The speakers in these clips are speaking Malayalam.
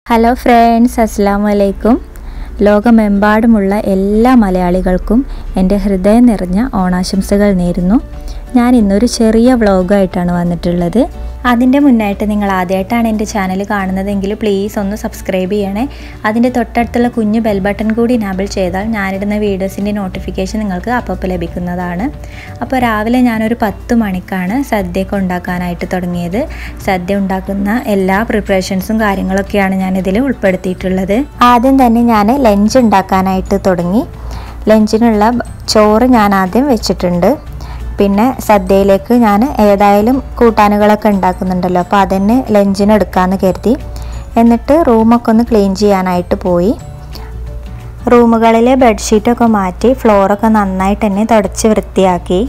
ഹലോ ഫ്രണ്ട്സ് അസ്സാം വലൈക്കും ലോകമെമ്പാടുമുള്ള എല്ലാ മലയാളികൾക്കും എൻ്റെ ഹൃദയം നിറഞ്ഞ ഓണാശംസകൾ നേരുന്നു ഞാൻ ഇന്നൊരു ചെറിയ വ്ളോഗായിട്ടാണ് വന്നിട്ടുള്ളത് അതിൻ്റെ മുന്നായിട്ട് നിങ്ങൾ ആദ്യമായിട്ടാണ് എൻ്റെ ചാനൽ കാണുന്നതെങ്കിൽ പ്ലീസ് ഒന്ന് സബ്സ്ക്രൈബ് ചെയ്യണേ അതിൻ്റെ തൊട്ടടുത്തുള്ള കുഞ്ഞു ബെൽ ബട്ടൺ കൂടി ഇനാബിൾ ചെയ്താൽ ഞാനിടുന്ന വീഡിയോസിൻ്റെ നോട്ടിഫിക്കേഷൻ നിങ്ങൾക്ക് അപ്പോൾ ലഭിക്കുന്നതാണ് അപ്പോൾ രാവിലെ ഞാനൊരു പത്ത് മണിക്കാണ് സദ്യയൊക്കെ ഉണ്ടാക്കാനായിട്ട് തുടങ്ങിയത് സദ്യ ഉണ്ടാക്കുന്ന എല്ലാ പ്രിപ്പറേഷൻസും കാര്യങ്ങളൊക്കെയാണ് ഞാനിതിൽ ഉൾപ്പെടുത്തിയിട്ടുള്ളത് ആദ്യം തന്നെ ഞാൻ ലഞ്ച് ഉണ്ടാക്കാനായിട്ട് തുടങ്ങി ലഞ്ചിനുള്ള ചോറ് ഞാൻ ആദ്യം വെച്ചിട്ടുണ്ട് പിന്നെ സദ്യയിലേക്ക് ഞാൻ ഏതായാലും കൂട്ടാനുകളൊക്കെ ഉണ്ടാക്കുന്നുണ്ടല്ലോ അപ്പോൾ അതന്നെ ലഞ്ചിന് എടുക്കാമെന്ന് കരുതി എന്നിട്ട് റൂമൊക്കെ ഒന്ന് ക്ലീൻ ചെയ്യാനായിട്ട് പോയി റൂമുകളിലെ ബെഡ്ഷീറ്റൊക്കെ മാറ്റി ഫ്ലോറൊക്കെ നന്നായിട്ട് തന്നെ തുടച്ച് വൃത്തിയാക്കി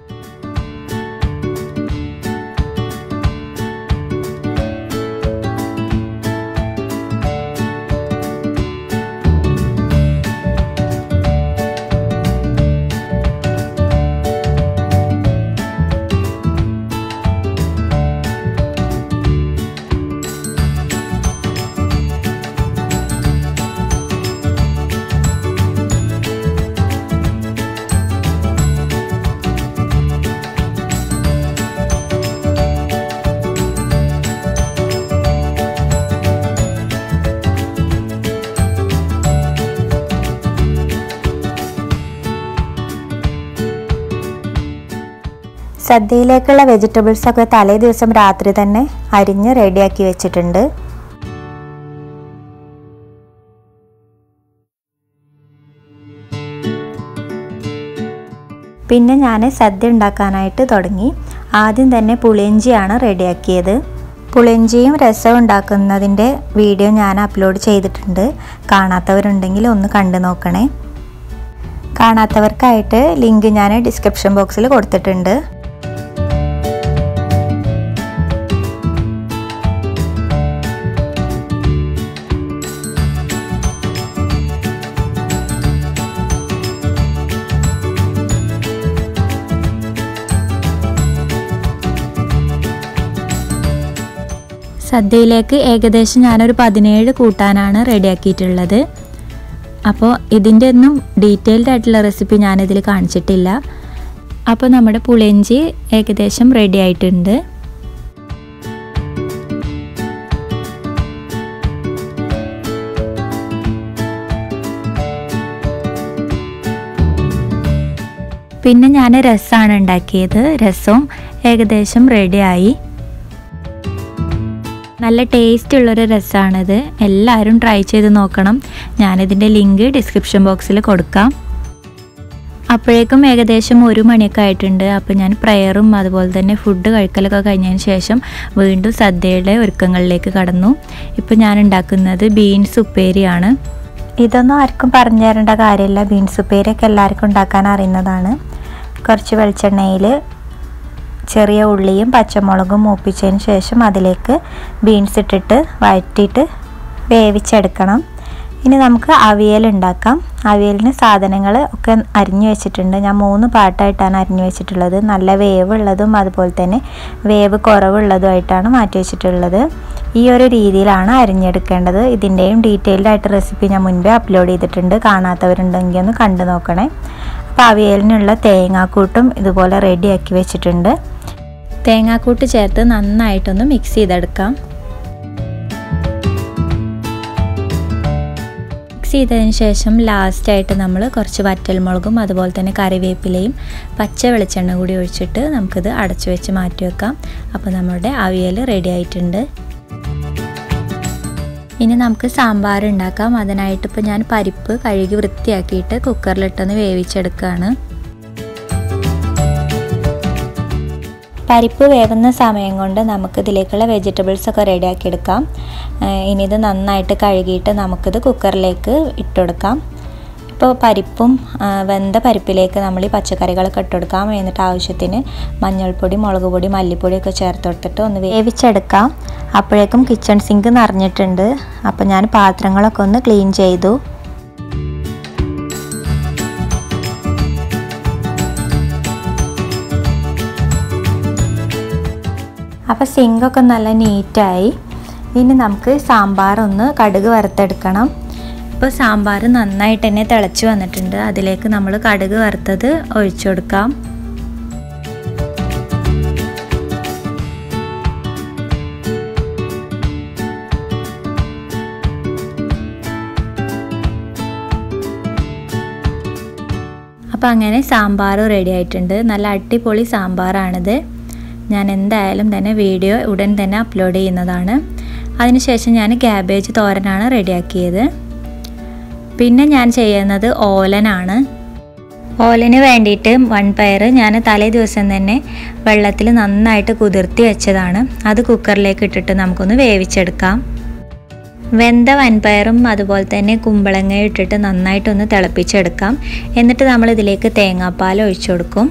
സദ്യയിലേക്കുള്ള വെജിറ്റബിൾസ് ഒക്കെ തലേ ദിവസം രാത്രി തന്നെ അരിഞ്ഞ് റെഡിയാക്കി വെച്ചിട്ടുണ്ട് പിന്നെ ഞാൻ സദ്യ ഉണ്ടാക്കാനായിട്ട് തുടങ്ങി ആദ്യം തന്നെ പുളിയഞ്ചിയാണ് റെഡിയാക്കിയത് പുളിയഞ്ചിയും രസവും ഉണ്ടാക്കുന്നതിൻ്റെ വീഡിയോ ഞാൻ അപ്ലോഡ് ചെയ്തിട്ടുണ്ട് കാണാത്തവരുണ്ടെങ്കിൽ ഒന്ന് കണ്ടു നോക്കണേ കാണാത്തവർക്കായിട്ട് ലിങ്ക് ഞാൻ ഡിസ്ക്രിപ്ഷൻ ബോക്സിൽ കൊടുത്തിട്ടുണ്ട് സദ്യയിലേക്ക് ഏകദേശം ഞാനൊരു പതിനേഴ് കൂട്ടാനാണ് റെഡിയാക്കിയിട്ടുള്ളത് അപ്പോൾ ഇതിൻ്റെ ഒന്നും ഡീറ്റെയിൽഡ് ആയിട്ടുള്ള റെസിപ്പി ഞാനിതിൽ കാണിച്ചിട്ടില്ല അപ്പോൾ നമ്മുടെ പുളിയഞ്ചി ഏകദേശം റെഡി ആയിട്ടുണ്ട് പിന്നെ ഞാൻ രസമാണ് ഉണ്ടാക്കിയത് രസവും ഏകദേശം റെഡിയായി നല്ല ടേസ്റ്റ് ഉള്ളൊരു രസമാണിത് എല്ലാവരും ട്രൈ ചെയ്ത് നോക്കണം ഞാനിതിൻ്റെ ലിങ്ക് ഡിസ്ക്രിപ്ഷൻ ബോക്സിൽ കൊടുക്കാം അപ്പോഴേക്കും ഏകദേശം ഒരു മണിയൊക്കെ ആയിട്ടുണ്ട് അപ്പോൾ ഞാൻ പ്രയറും അതുപോലെ തന്നെ ഫുഡ് കഴിക്കലൊക്കെ കഴിഞ്ഞതിന് ശേഷം വീണ്ടും സദ്യയുടെ ഒരുക്കങ്ങളിലേക്ക് കടന്നു ഇപ്പോൾ ഞാൻ ഉണ്ടാക്കുന്നത് ബീൻസ് ഉപ്പേരിയാണ് ഇതൊന്നും ആർക്കും പറഞ്ഞു തരേണ്ട കാര്യമില്ല ബീൻസ് ഉപ്പേരിയൊക്കെ എല്ലാവർക്കും ഉണ്ടാക്കാൻ അറിയുന്നതാണ് കുറച്ച് വെളിച്ചെണ്ണയിൽ ചെറിയ ഉള്ളിയും പച്ചമുളകും മൂപ്പിച്ചതിന് ശേഷം അതിലേക്ക് ബീൻസ് ഇട്ടിട്ട് വഴറ്റിയിട്ട് വേവിച്ചെടുക്കണം ഇനി നമുക്ക് അവിയൽ ഉണ്ടാക്കാം അവിയലിന് സാധനങ്ങൾ ഒക്കെ അരിഞ്ഞു വെച്ചിട്ടുണ്ട് ഞാൻ മൂന്ന് പാട്ടായിട്ടാണ് അരിഞ്ഞു വെച്ചിട്ടുള്ളത് നല്ല വേവുള്ളതും അതുപോലെ തന്നെ വേവ് കുറവുള്ളതുമായിട്ടാണ് മാറ്റി വെച്ചിട്ടുള്ളത് ഈ ഒരു രീതിയിലാണ് അരിഞ്ഞെടുക്കേണ്ടത് ഇതിൻ്റെയും ഡീറ്റെയിൽഡ് ആയിട്ട് റെസിപ്പി ഞാൻ മുൻപേ അപ്ലോഡ് ചെയ്തിട്ടുണ്ട് കാണാത്തവരുണ്ടെങ്കിൽ ഒന്ന് കണ്ടു നോക്കണേ അപ്പോൾ അവിയലിനുള്ള തേങ്ങാക്കൂട്ടും ഇതുപോലെ റെഡിയാക്കി വെച്ചിട്ടുണ്ട് തേങ്ങാക്കൂട്ട് ചേർത്ത് നന്നായിട്ടൊന്ന് മിക്സ് ചെയ്തെടുക്കാം മിക്സ് ചെയ്തതിന് ശേഷം ലാസ്റ്റായിട്ട് നമ്മൾ കുറച്ച് വറ്റൽമുളകും അതുപോലെ തന്നെ കറിവേപ്പിലയും പച്ച വെളിച്ചെണ്ണ കൂടി ഒഴിച്ചിട്ട് നമുക്കിത് അടച്ചു വെച്ച് മാറ്റി വെക്കാം അപ്പോൾ നമ്മുടെ അവിയൽ റെഡി ആയിട്ടുണ്ട് ഇനി നമുക്ക് സാമ്പാർ ഉണ്ടാക്കാം അതിനായിട്ട് ഇപ്പോൾ ഞാൻ പരിപ്പ് കഴുകി വൃത്തിയാക്കിയിട്ട് കുക്കറിലിട്ടൊന്ന് വേവിച്ചെടുക്കുകയാണ് പരിപ്പ് വേവുന്ന സമയം കൊണ്ട് നമുക്ക് ഇതിലേക്കുള്ള വെജിറ്റബിൾസ് ഒക്കെ റെഡിയാക്കി എടുക്കാം ഇനി ഇത് നന്നായിട്ട് കഴുകിയിട്ട് നമുക്കിത് കുക്കറിലേക്ക് ഇട്ടുകൊടുക്കാം ഇപ്പോൾ പരിപ്പും വെന്ത പരിപ്പിലേക്ക് നമ്മൾ ഈ പച്ചക്കറികളൊക്കെ ഇട്ടുകൊടുക്കാം എന്നിട്ട് ആവശ്യത്തിന് മഞ്ഞൾപ്പൊടി മുളക് പൊടി മല്ലിപ്പൊടിയൊക്കെ ചേർത്ത് കൊടുത്തിട്ട് ഒന്ന് വേവിച്ചെടുക്കാം അപ്പോഴേക്കും കിച്ചൺ സിങ്ക് നിറഞ്ഞിട്ടുണ്ട് അപ്പോൾ ഞാൻ പാത്രങ്ങളൊക്കെ ഒന്ന് ക്ലീൻ ചെയ്തു അപ്പോൾ സിങ്കൊക്കെ നല്ല നീറ്റായി ഇനി നമുക്ക് സാമ്പാർ ഒന്ന് കടുക് വറുത്തെടുക്കണം ഇപ്പോൾ സാമ്പാർ നന്നായിട്ട് തന്നെ തിളച്ച് വന്നിട്ടുണ്ട് അതിലേക്ക് നമ്മൾ കടുക് വറുത്തത് ഒഴിച്ചു കൊടുക്കാം അപ്പോൾ അങ്ങനെ സാമ്പാർ റെഡി ആയിട്ടുണ്ട് നല്ല അടിപൊളി സാമ്പാറാണിത് ഞാൻ എന്തായാലും തന്നെ വീഡിയോ ഉടൻ തന്നെ അപ്ലോഡ് ചെയ്യുന്നതാണ് അതിനുശേഷം ഞാൻ ക്യാബേജ് തോരനാണ് റെഡിയാക്കിയത് പിന്നെ ഞാൻ ചെയ്യുന്നത് ഓലനാണ് ഓലന് വേണ്ടിയിട്ട് വൺപയർ ഞാൻ തലേ ദിവസം തന്നെ വെള്ളത്തിൽ നന്നായിട്ട് കുതിർത്തി വെച്ചതാണ് അത് കുക്കറിലേക്ക് ഇട്ടിട്ട് നമുക്കൊന്ന് വേവിച്ചെടുക്കാം വെന്ത വൻപയറും അതുപോലെ തന്നെ കുമ്പളങ്ങ ഇട്ടിട്ട് നന്നായിട്ടൊന്ന് തിളപ്പിച്ചെടുക്കാം എന്നിട്ട് നമ്മൾ ഇതിലേക്ക് തേങ്ങാപ്പാൽ ഒഴിച്ചു കൊടുക്കും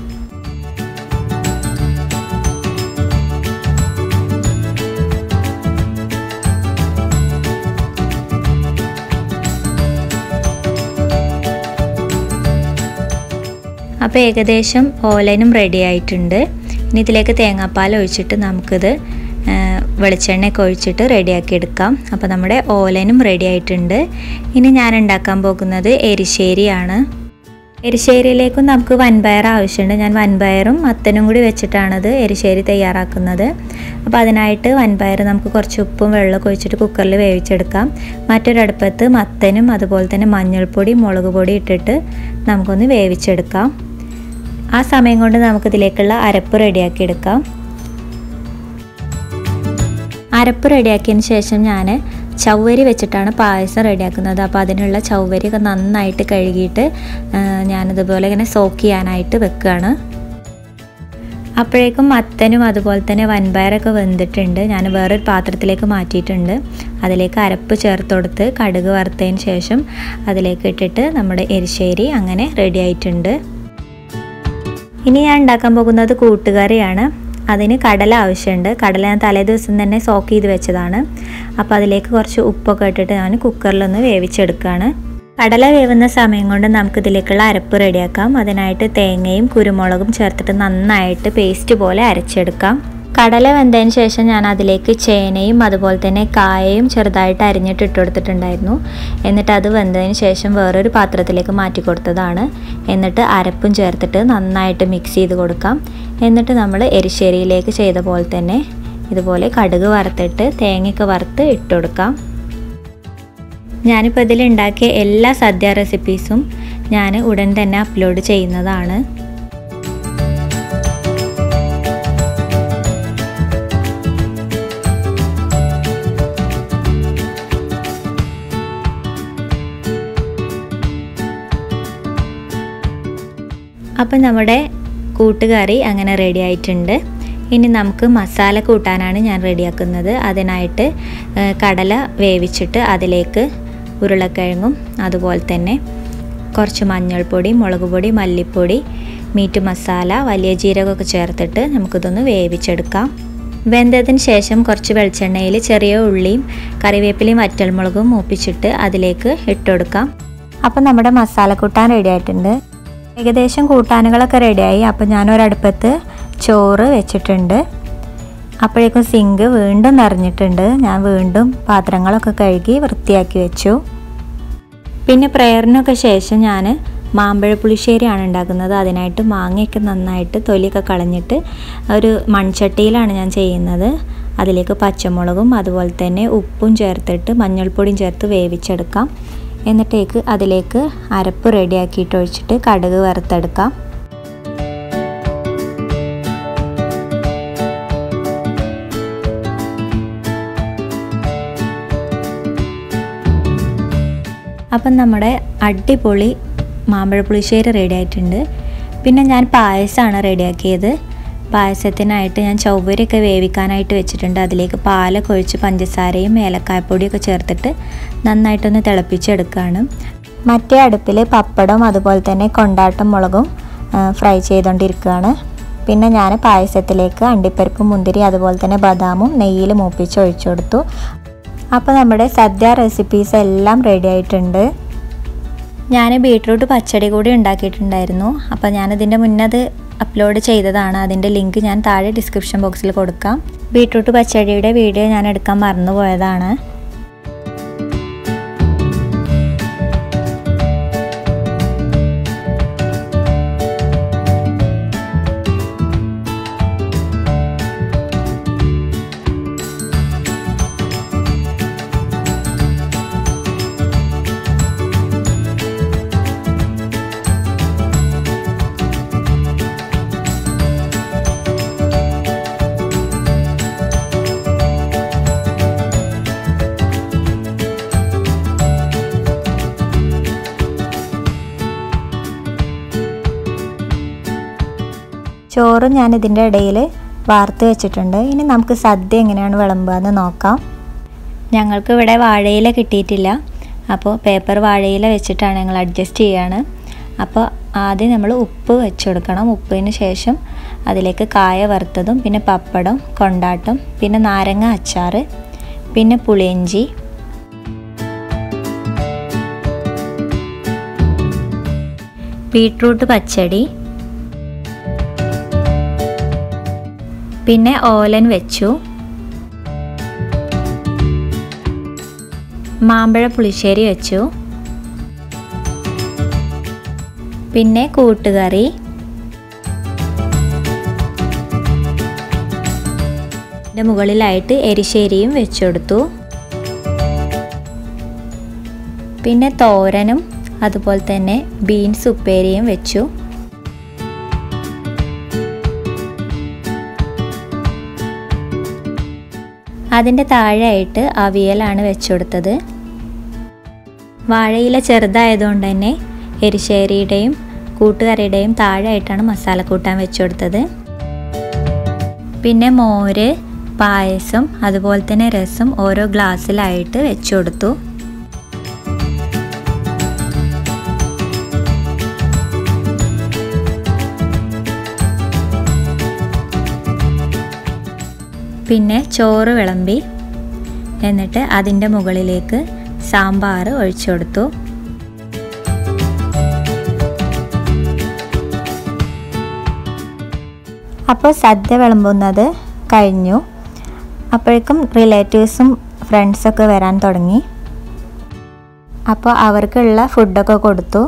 അപ്പോൾ ഏകദേശം ഓലനും റെഡി ആയിട്ടുണ്ട് ഇനി ഇതിലേക്ക് തേങ്ങാപ്പാൽ ഒഴിച്ചിട്ട് നമുക്കിത് വെളിച്ചെണ്ണയൊക്കെ ഒഴിച്ചിട്ട് റെഡിയാക്കി എടുക്കാം അപ്പോൾ നമ്മുടെ ഓലനും റെഡി ആയിട്ടുണ്ട് ഇനി ഞാൻ ഉണ്ടാക്കാൻ പോകുന്നത് എരിശ്ശേരിയാണ് എരിശ്ശേരിയിലേക്കും നമുക്ക് വൻപയർ ആവശ്യമുണ്ട് ഞാൻ വൻപയറും മത്തനും കൂടി വെച്ചിട്ടാണത് എരിശ്ശേരി തയ്യാറാക്കുന്നത് അപ്പോൾ അതിനായിട്ട് വൻപയർ നമുക്ക് കുറച്ച് ഉപ്പും വെള്ളമൊക്കെ ഒഴിച്ചിട്ട് കുക്കറിൽ വേവിച്ചെടുക്കാം മറ്റൊരടുപ്പത്ത് മത്തനും അതുപോലെ തന്നെ മഞ്ഞൾപ്പൊടി മുളക് പൊടി ഇട്ടിട്ട് നമുക്കൊന്ന് വേവിച്ചെടുക്കാം ആ സമയം കൊണ്ട് നമുക്കിതിലേക്കുള്ള അരപ്പ് റെഡിയാക്കി എടുക്കാം അരപ്പ് റെഡിയാക്കിയതിന് ശേഷം ഞാൻ ചവ്വരി വെച്ചിട്ടാണ് പായസം റെഡിയാക്കുന്നത് അപ്പോൾ അതിനുള്ള ചവ്വരിയൊക്കെ നന്നായിട്ട് കഴുകിയിട്ട് ഞാനിതുപോലെ ഇങ്ങനെ സോക്ക് ചെയ്യാനായിട്ട് വെക്കുകയാണ് അപ്പോഴേക്കും മത്തനും അതുപോലെ തന്നെ വൻപയറൊക്കെ വെന്തിട്ടുണ്ട് ഞാൻ വേറൊരു പാത്രത്തിലേക്ക് മാറ്റിയിട്ടുണ്ട് അതിലേക്ക് അരപ്പ് ചേർത്ത് കൊടുത്ത് കടുക് വറുത്തതിന് ശേഷം അതിലേക്ക് ഇട്ടിട്ട് നമ്മുടെ എരിശ്ശേരി അങ്ങനെ റെഡി ആയിട്ടുണ്ട് ഇനി ഞാൻ ഉണ്ടാക്കാൻ പോകുന്നത് കൂട്ടുകറിയാണ് അതിന് കടല ആവശ്യമുണ്ട് കടല ഞാൻ തലേ ദിവസം തന്നെ സോക്ക് ചെയ്ത് വെച്ചതാണ് അപ്പോൾ അതിലേക്ക് കുറച്ച് ഉപ്പൊക്കെ ഇട്ടിട്ട് ഞാൻ കുക്കറിലൊന്ന് വേവിച്ചെടുക്കുകയാണ് കടല വേവുന്ന സമയം കൊണ്ട് നമുക്ക് ഇതിലേക്കുള്ള അരപ്പ് റെഡിയാക്കാം അതിനായിട്ട് തേങ്ങയും കുരുമുളകും ചേർത്തിട്ട് നന്നായിട്ട് പേസ്റ്റ് പോലെ അരച്ചെടുക്കാം കടല വെന്തതിന് ശേഷം ഞാൻ അതിലേക്ക് ചേനയും അതുപോലെ തന്നെ കായയും ചെറുതായിട്ട് അരിഞ്ഞിട്ട് ഇട്ട് കൊടുത്തിട്ടുണ്ടായിരുന്നു എന്നിട്ട് അത് വെന്തതിന് ശേഷം വേറൊരു പാത്രത്തിലേക്ക് മാറ്റി കൊടുത്തതാണ് എന്നിട്ട് അരപ്പും ചേർത്തിട്ട് നന്നായിട്ട് മിക്സ് ചെയ്ത് കൊടുക്കാം എന്നിട്ട് നമ്മൾ എരിശ്ശേരിയിലേക്ക് ചെയ്ത പോലെ തന്നെ ഇതുപോലെ കടുക് വറുത്തിട്ട് തേങ്ങയൊക്കെ വറുത്ത് ഇട്ട് കൊടുക്കാം ഞാനിപ്പോൾ ഇതിൽ ഉണ്ടാക്കിയ എല്ലാ സദ്യ റെസിപ്പീസും ഞാൻ ഉടൻ തന്നെ അപ്ലോഡ് ചെയ്യുന്നതാണ് അപ്പം നമ്മുടെ കൂട്ടുകറി അങ്ങനെ റെഡി ആയിട്ടുണ്ട് ഇനി നമുക്ക് മസാല കൂട്ടാനാണ് ഞാൻ റെഡിയാക്കുന്നത് അതിനായിട്ട് കടല വേവിച്ചിട്ട് അതിലേക്ക് ഉരുളക്കിഴങ്ങും അതുപോലെ തന്നെ കുറച്ച് മഞ്ഞൾപ്പൊടി മുളക് പൊടി മല്ലിപ്പൊടി മീറ്റ് മസാല വലിയ ജീരകമൊക്കെ ചേർത്തിട്ട് നമുക്കിതൊന്ന് വേവിച്ചെടുക്കാം വെന്തതിന് ശേഷം കുറച്ച് വെളിച്ചെണ്ണയിൽ ചെറിയ ഉള്ളിയും കറിവേപ്പിലയും വറ്റൽമുളകും മൂപ്പിച്ചിട്ട് അതിലേക്ക് ഇട്ടുകൊടുക്കാം അപ്പം നമ്മുടെ മസാല കൂട്ടാൻ റെഡി ആയിട്ടുണ്ട് ഏകദേശം കൂട്ടാനുകളൊക്കെ റെഡിയായി അപ്പോൾ ഞാനൊരടുപ്പത്ത് ചോറ് വെച്ചിട്ടുണ്ട് അപ്പോഴേക്കും സിങ്ക് വീണ്ടും നിറഞ്ഞിട്ടുണ്ട് ഞാൻ വീണ്ടും പാത്രങ്ങളൊക്കെ കഴുകി വൃത്തിയാക്കി വെച്ചു പിന്നെ പ്രയറിനൊക്കെ ശേഷം ഞാൻ മാമ്പഴ പുളിശ്ശേരിയാണ് ഉണ്ടാക്കുന്നത് അതിനായിട്ട് മാങ്ങയൊക്കെ നന്നായിട്ട് തൊലിയൊക്കെ കളഞ്ഞിട്ട് ഒരു മൺചട്ടിയിലാണ് ഞാൻ ചെയ്യുന്നത് അതിലേക്ക് പച്ചമുളകും അതുപോലെ തന്നെ ഉപ്പും ചേർത്തിട്ട് മഞ്ഞൾപ്പൊടിയും ചേർത്ത് വേവിച്ചെടുക്കാം എന്നിട്ടേക്ക് അതിലേക്ക് അരപ്പ് റെഡിയാക്കിയിട്ട് ഒഴിച്ചിട്ട് കടുക് വറുത്തെടുക്കാം അപ്പം നമ്മുടെ അടിപൊളി മാമ്പഴ പുളിശ്ശേരി റെഡി ആയിട്ടുണ്ട് പിന്നെ ഞാൻ പായസമാണ് റെഡിയാക്കിയത് പായസത്തിനായിട്ട് ഞാൻ ചൗവരിയൊക്കെ വേവിക്കാനായിട്ട് വെച്ചിട്ടുണ്ട് അതിലേക്ക് പാലൊക്കെ ഒഴിച്ച് പഞ്ചസാരയും ഏലക്കായപ്പൊടിയൊക്കെ ചേർത്തിട്ട് നന്നായിട്ടൊന്ന് തിളപ്പിച്ചെടുക്കുകയാണ് മറ്റേ അടുപ്പിൽ പപ്പടം അതുപോലെ തന്നെ കൊണ്ടാട്ടം മുളകും ഫ്രൈ ചെയ്തുകൊണ്ടിരിക്കുകയാണ് പിന്നെ ഞാൻ പായസത്തിലേക്ക് അണ്ടിപ്പരിപ്പും മുന്തിരി അതുപോലെ തന്നെ ബദാമും നെയ്യിൽ മൂപ്പിച്ച് ഒഴിച്ചു കൊടുത്തു അപ്പോൾ നമ്മുടെ സദ്യ റെസിപ്പീസ് എല്ലാം റെഡി ആയിട്ടുണ്ട് ഞാൻ ബീട്രൂട്ട് പച്ചടി കൂടി ഉണ്ടാക്കിയിട്ടുണ്ടായിരുന്നു അപ്പോൾ ഞാനതിൻ്റെ മുന്നത് അപ്ലോഡ് ചെയ്തതാണ് അതിൻ്റെ ലിങ്ക് ഞാൻ താഴെ ഡിസ്ക്രിപ്ഷൻ ബോക്സിൽ കൊടുക്കാം ബീട്രൂട്ട് പച്ചടിയുടെ വീഡിയോ ഞാൻ എടുക്കാൻ മറന്നു പോയതാണ് ചോറ് ഞാൻ ഇതിൻ്റെ ഇടയിൽ വാർത്ത് വെച്ചിട്ടുണ്ട് ഇനി നമുക്ക് സദ്യ എങ്ങനെയാണ് വിളമ്പുകയെന്ന് നോക്കാം ഞങ്ങൾക്ക് ഇവിടെ വാഴയില കിട്ടിയിട്ടില്ല അപ്പോൾ പേപ്പർ വാഴയില വെച്ചിട്ടാണ് ഞങ്ങൾ അഡ്ജസ്റ്റ് ചെയ്യാണ് അപ്പോൾ ആദ്യം നമ്മൾ ഉപ്പ് വെച്ച് കൊടുക്കണം ഉപ്പിന് ശേഷം അതിലേക്ക് കായ വറുത്തതും പിന്നെ പപ്പടം കൊണ്ടാട്ടം പിന്നെ നാരങ്ങ അച്ചാർ പിന്നെ പുളിയിഞ്ചി ബീട്രൂട്ട് പച്ചടി പിന്നെ ഓലൻ വെച്ചു മാമ്പഴ പുളിശ്ശേരി വെച്ചു പിന്നെ കൂട്ടുകറി ഇതിൻ്റെ മുകളിലായിട്ട് എരിശ്ശേരിയും വെച്ചു കൊടുത്തു പിന്നെ തോരനും അതുപോലെ തന്നെ ബീൻസ് ഉപ്പേരിയും വെച്ചു അതിൻ്റെ താഴെയായിട്ട് അവിയലാണ് വെച്ചു കൊടുത്തത് വാഴയില ചെറുതായതുകൊണ്ട് തന്നെ എരിശ്ശേരിയുടെയും കൂട്ടുകറിയുടെയും താഴെയായിട്ടാണ് മസാല കൂട്ടാൻ വെച്ചു കൊടുത്തത് പിന്നെ മോര് പായസം അതുപോലെ തന്നെ രസം ഓരോ ഗ്ലാസ്സിലായിട്ട് വെച്ചു കൊടുത്തു പിന്നെ ചോറ് വിളമ്പി എന്നിട്ട് അതിൻ്റെ മുകളിലേക്ക് സാമ്പാർ ഒഴിച്ചു കൊടുത്തു അപ്പോൾ സദ്യ വിളമ്പുന്നത് കഴിഞ്ഞു അപ്പോഴേക്കും റിലേറ്റീവ്സും ഫ്രണ്ട്സൊക്കെ വരാൻ തുടങ്ങി അപ്പോൾ അവർക്കുള്ള ഫുഡൊക്കെ കൊടുത്തു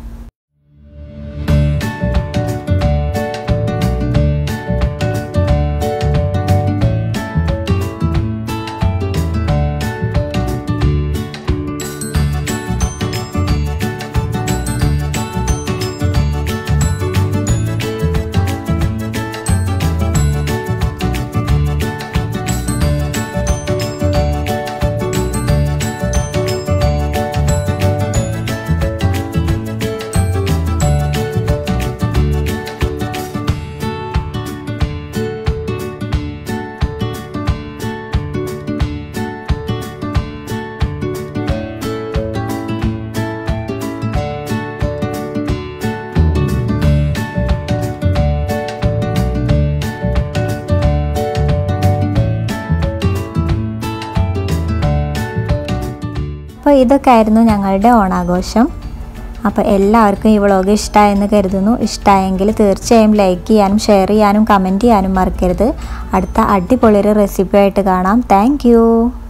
അപ്പോൾ ഇതൊക്കെ ആയിരുന്നു ഞങ്ങളുടെ ഓണാഘോഷം അപ്പോൾ എല്ലാവർക്കും ഈ വ്ളോഗ് ഇഷ്ടമായെന്ന് കരുതുന്നു ഇഷ്ടമായെങ്കിൽ തീർച്ചയായും ലൈക്ക് ചെയ്യാനും ഷെയർ ചെയ്യാനും കമൻറ്റ് ചെയ്യാനും മറക്കരുത് അടുത്ത അടിപൊളിയൊരു റെസിപ്പി ആയിട്ട് കാണാം താങ്ക്